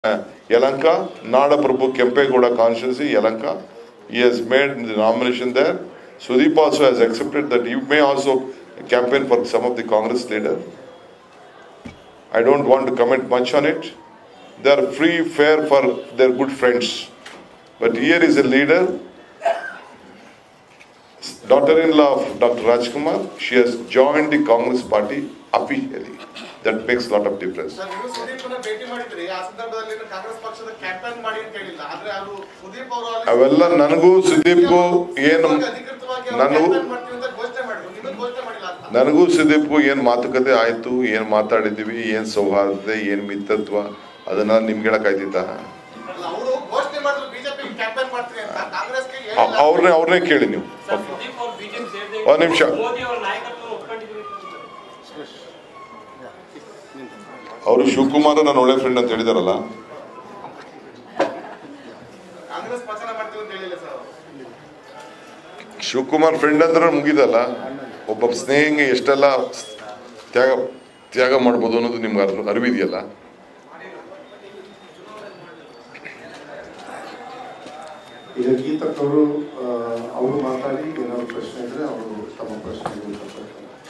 Yalanka, Nadaprabhu Kempegowda constituency, Yalanka. He has made the nomination there. Sudeep also has accepted that he may also campaign for some of the Congress leader. I don't want to comment much on it. They are free, fair for their good friends. But here is a leader, daughter-in-law of Dr. Rajkumar. She has joined the Congress party officially. That makes a lot of difference. Sir ನೀವು ಸುದೀಪ್ ಭೇಟಿ ಮಾಡಿದ್ರಿ ಆ ಸಂದರ್ಭದಲ್ಲಿ ಏನು ಕಾಂಗ್ರೆಸ್ ಪಕ್ಷದ campaign ಮಾಡಿ ಅಂತ ಹೇಳಿಲ್ಲ ಆದ್ರೆ ಅವರು ಸುದೀಪ್ ಅವರು ಅಲ್ಲಿ- ಅವೆಲ್ಲ ನನಗೂ ಸುದೀಪ್ಗೂ ಏನು ಅಧಿಕೃತವಾಗಿ ಅವ್ರು ನಾನು campaign ಮಾಡ್ತೀವಿ ಅಂತ ಘೋಷಣೆ ಮಾಡಿದ್ರು ನಿಮಗೆ ಘೋಷಣೆ ಮಾಡಿಲ್ಲ ಅಂತ ನನಗೂ ಸುದೀಪ್ಗೂ ಏನು ಮಾತುಕತೆ ಆಯ್ತು ಏನು ಮಾತಾಡಿದ್ದೀವಿ ಏನು ಸೌಹಾರ್ದತೆ ಏನು ಮಿತ್ರತ್ವ ಅದನ್ನ ನಿಮ್ಗೆ ಹೇಳಕ್ಕಾಯ್ತಿತ್ತ ಅಲ್ಲ, ಅವರು ಘೋಷಣೆ ಮಾಡಿದ್ರು ಬಿಜೆಪಿ ಕ್ಯಾಂಪೇನ್ ಮಾಡ್ತೀವಿ ಅಂತ ಕಾಂಗ್ರೆಸ್ಗೆ ಹೇಳಿಲ್ಲ ಅವ್ರನ್ನೇ ಅವ್ರನ್ನೇ ಕೇಳಿ ನೀವು ಸರ್ ಸುದೀಪ್ ಅವ್ರು ಬಿಜೆಪಿ ಸೇರಿದೆ ಒಂದ್ ನಿಮಿಷ. ಮೋದಿ ಅವರ ನಾಯಕತ್ವ ಒಪ್ಕೊಂಡಿದ್ದೀವಿ ಅಂತ ಅವರು ಶಿವಕುಮಾರ್ ನನ್ನ ಒಳ್ಳೆ ಫ್ರೆಂಡ್ ಅಂತ ಹೇಳಿದಾರಲ್ಲ ಕಾಂಗ್ರೆಸ್ ಪತನ ಮಾಡ್ತೀವಿ ಅಂತ ಹೇಳಿಲ್ಲ ಸರ್ ಅವರು ಶಿವಕುಮಾರ್ ಫ್ರೆಂಡ್ ಅಂದ್ರೆ ಮುಗಿದಲ್ಲ ಒಬ್ಬ ಸ್ನೇಹಿಗೆ ಎಷ್ಟೆಲ್ಲ ತ್ಯಾಗ ತ್ಯಾಗ ಮಾಡ್ಬೋದು ಅನ್ನೋದು ನಿಮ್ಗೆ ಅರ್ ಅರಿವಿದೆಯಲ್ಲ ಈಗ ಗೀತಕ್ ಅವರು ಅವರು ಮಾತಾಡಿ ಏನಾದ್ರು ಪ್ರಶ್ನೆ ಇದ್ರೆ ಅವರು ತಮ್ಮ ಪ್ರಶ್ನೆಗೆ ಉತ್ತರ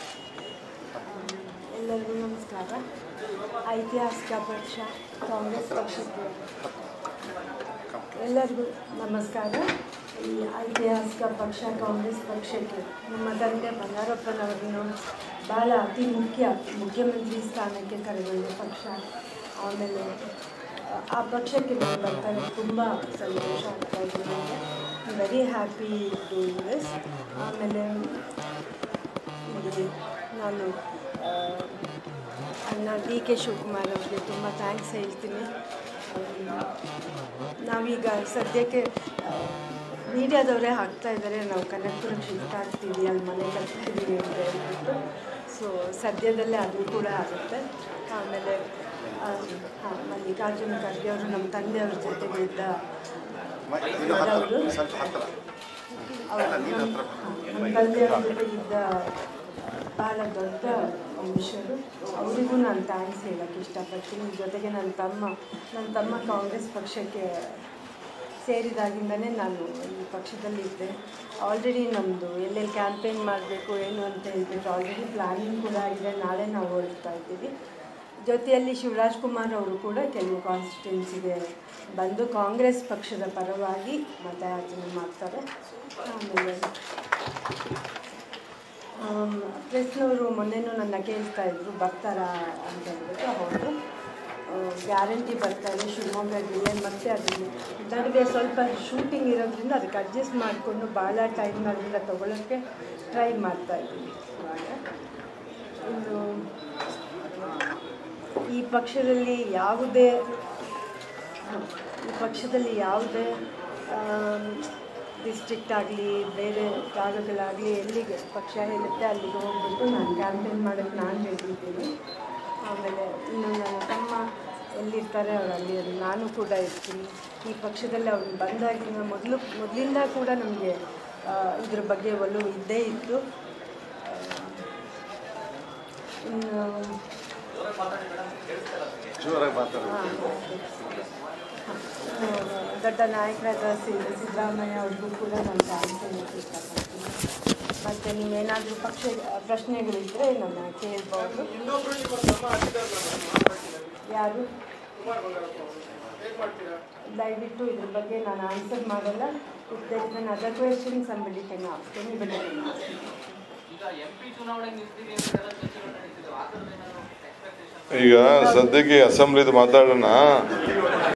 ಎಲ್ಲರಿಗೂ ನಮಸ್ಕಾರ ಐತಿಹಾಸಿಕ ಪಕ್ಷ ಕಾಂಗ್ರೆಸ್ ಪಕ್ಷಕ್ಕೆ ಎಲ್ಲರಿಗೂ ನಮಸ್ಕಾರ ಈ ಐತಿಹಾಸಿಕ ಪಕ್ಷ ಕಾಂಗ್ರೆಸ್ ಪಕ್ಷಕ್ಕೆ ನಮ್ಮ ತಂದೆ ಬಂಗಾರಪ್ಪನವರನ್ನು ಭಾಳ ಅತಿ ಮುಖ್ಯ ಮುಖ್ಯಮಂತ್ರಿ ಸ್ಥಾನಕ್ಕೆ ಕರೆದೊಯ್ದ ಪಕ್ಷ ಆಮೇಲೆ ಆ ಪಕ್ಷಕ್ಕೆ ನಾನು ಬರ್ತಾರೆ ತುಂಬ ಸಂತೋಷ ಆಗ್ತಾ ಇದೆ ನನಗೆ ವೆರಿ ಹ್ಯಾಪಿ ಡೂಯಿಂಗ್ ದಿಸ್ ಆಮೇಲೆ ಇಲ್ಲಿ ನಾನು ಆ, ಅಣ್ಣ ಡಿ ಕೆ ಶಿವಕುಮಾರ್ ಅವರಿಗೆ ತುಂಬ ಥ್ಯಾಂಕ್ಸ್ ಹೇಳ್ತೀನಿ ಆ, ನಾವೀಗ ಸದ್ಯಕ್ಕೆ ಮೀಡಿಯಾದವರೇ ಹಾಕ್ತಾ ಇದ್ದಾರೆ ನಾವು ಕನಕಪುರಕ್ಕೆ ಶಿಫ್ಟ್ ಆಗ್ತೀವಿ ಅಲ್ಲಿ ಮನೆ ಕಟ್ತಾ ಇದ್ದೀವಿ ಅಂತ ಹೇಳ್ಬಿಟ್ಟು ಸೊ ಸದ್ಯದಲ್ಲೇ ಅದು ಕೂಡ ಆಗುತ್ತೆ ಆಮೇಲೆ ಹಾಂ ಮಲ್ಲಿಕಾರ್ಜುನ ಖರ್ಗೆ ಅವರು ನಮ್ಮ ತಂದೆಯವ್ರ ಜೊತೆಗೆ ಇದ್ದ ಅವರು ಅವ್ರು ನಮ್ಮ ನಮ್ಮ ತಂದೆಯವ್ರ ಜೊತೆ ಇದ್ದ ಬಹಳ ದೊಡ್ಡ ಮನುಷ್ಯರು ಅವರಿಗೂ ನಾನು ಥ್ಯಾಂಕ್ಸ್ ಹೇಳಕ್ಕೆ ಇಷ್ಟಪಡ್ತೀನಿ ಜೊತೆಗೆ ನನ್ನ ತಮ್ಮ ನನ್ನ ತಮ್ಮ ಕಾಂಗ್ರೆಸ್ ಪಕ್ಷಕ್ಕೆ ಸೇರಿದಾಗಿಂದನೇ ನಾನು ಈ ಪಕ್ಷದಲ್ಲಿ ಇದ್ದೆ ಆಲ್ರೆಡಿ ನಮ್ಮದು ಎಲ್ಲೆಲ್ಲಿ ಕ್ಯಾಂಪೇನ್ ಮಾಡಬೇಕು ಏನು ಅಂತ ಹೇಳ್ಬಿಟ್ಟು ಆಲ್ರೆಡಿ ಪ್ಲ್ಯಾನಿಂಗ್ ಕೂಡ ಆಗಿದೆ ನಾಳೆ ನಾವು ಹೊರಡ್ತಾ ಇದ್ದೀವಿ ಜೊತೆಯಲ್ಲಿ ಶಿವರಾಜ್ ಕುಮಾರ್ ಅವರು ಕೂಡ ಕೆಲವು ಕಾನ್ಸ್ಟಿಟ್ಯೂನ್ಸಿಗೆ ಬಂದು ಕಾಂಗ್ರೆಸ್ ಪಕ್ಷದ ಪರವಾಗಿ ಮತಯಾಚನೆ ಮಾಡ್ತಾರೆ ಆಮೇಲೆ ಪ್ರೆಸ್ನವರು ಮೊನ್ನೆನೂ ನನ್ನ ಕೇಳ್ತಾ ಇದ್ರು ಬರ್ತಾರಾ ಅಂತ ಹೇಳ್ಬಿಟ್ಟು ಹೌದು ಗ್ಯಾರಂಟಿ ಬರ್ತಾರೆ ಶಿವಮೊಗ್ಗ ಜಿಲ್ಲೆ ಮತ್ತು ಅದನ್ನು ನಡುವೆ ಸ್ವಲ್ಪ ಶೂಟಿಂಗ್ ಇರೋದ್ರಿಂದ ಅದಕ್ಕೆ ಅಡ್ಜಸ್ಟ್ ಮಾಡಿಕೊಂಡು ಭಾಳ ಟೈಮ್ ಅದರಿಂದ ತೊಗೊಳೋಕ್ಕೆ ಟ್ರೈ ಮಾಡ್ತಾ ಇದ್ದೀನಿ ಇವಾಗ ಇನ್ನು ಈ ಪಕ್ಷದಲ್ಲಿ ಯಾವುದೇ ಈ ಪಕ್ಷದಲ್ಲಿ ಯಾವುದೇ ಡಿಸ್ಟ್ರಿಕ್ಟ್ ಆಗಲಿ ಬೇರೆ ಜಾಗಗಳಾಗಲಿ ಎಲ್ಲಿಗೆ ಪಕ್ಷ ಹೇಳುತ್ತೆ ಅಲ್ಲಿಗೆ ಹೋಗ್ಬಿಟ್ಟು ನಾನು ಕ್ಯಾಂಪೇನ್ ಮಾಡೋಕ್ಕೆ ನಾನು ಹೇಳಿದ್ದೀನಿ ಆಮೇಲೆ ಇನ್ನು ನನ್ನ ತಮ್ಮ ಎಲ್ಲಿರ್ತಾರೆ ಅವ್ರು ಅಲ್ಲಿ ಅಲ್ಲಿ ನಾನು ಕೂಡ ಇರ್ತೀನಿ ಈ ಪಕ್ಷದಲ್ಲಿ ಅವ್ರು ಬಂದಾಗಿನ ಮೊದಲು ಮೊದಲಿಂದ ಕೂಡ ನಮಗೆ ಇದ್ರ ಬಗ್ಗೆ ಒಲವು ಇದ್ದೇ ಇತ್ತು ಆ, ಇನ್ನು ಜೋರಾಗಿ ಮಾತಾಡೋದು ಹಾ, ದೊಡ್ಡ ನಾಯಕರಾದ ಸಿ ಸಿದ್ದರಾಮಯ್ಯ ಅವ್ರಿಗೂ ಕೂಡ ನಾನು ಥ್ಯಾಂಕ್ಸ್ ಹೇಳಕ್ಕೆ ಇಷ್ಟಪಡ್ತೀನಿ ಮತ್ತು ನೀವೇನಾದರೂ ಪಕ್ಷ ಪ್ರಶ್ನೆಗಳಿದ್ದರೆ ನನ್ನ ಕೇಳ್ಬೋದು ಇನ್ನೊಬ್ರು ನಿಮ್ಮ ತಮ್ಮ ಆಗಿದ್ದಾರೆ ಯಾರು ಕುಮಾರ್ ಬಂಗಾರಪ್ಪ ಅವರು ಹೇಗೆ ಮಾಡ್ತೀರಾ ದಯವಿಟ್ಟು ಇದ್ರ ಬಗ್ಗೆ ನಾನು ಆನ್ಸರ್ ಮಾಡಲ್ಲ ಇಫ್ ದೆನ್ ಅದರ್ ಕ್ವೆಶನ್ ಸಂಬಳಿ ಕೆನ್ ಆಗ್ತೀನಿ ಬಿಡಿ ಈಗ ಎಂಪಿ ಚುನಾವಣೆ ನಿಲ್ತೀರಿ ಅಂತೆಲ್ಲ ಚರ್ಚೆಗಳು ನಡೀತಿದ್ದವು ಆ ಥರದ್ದು ಏನಾದ್ರು ಎಕ್ಸ್ಪೆಕ್ಟೇಷನ್ ಈಗ ಸದ್ಯಕ್ಕೆ ಅಸೆಂಬ್ಲಿದು ಮಾತಾಡೋಣ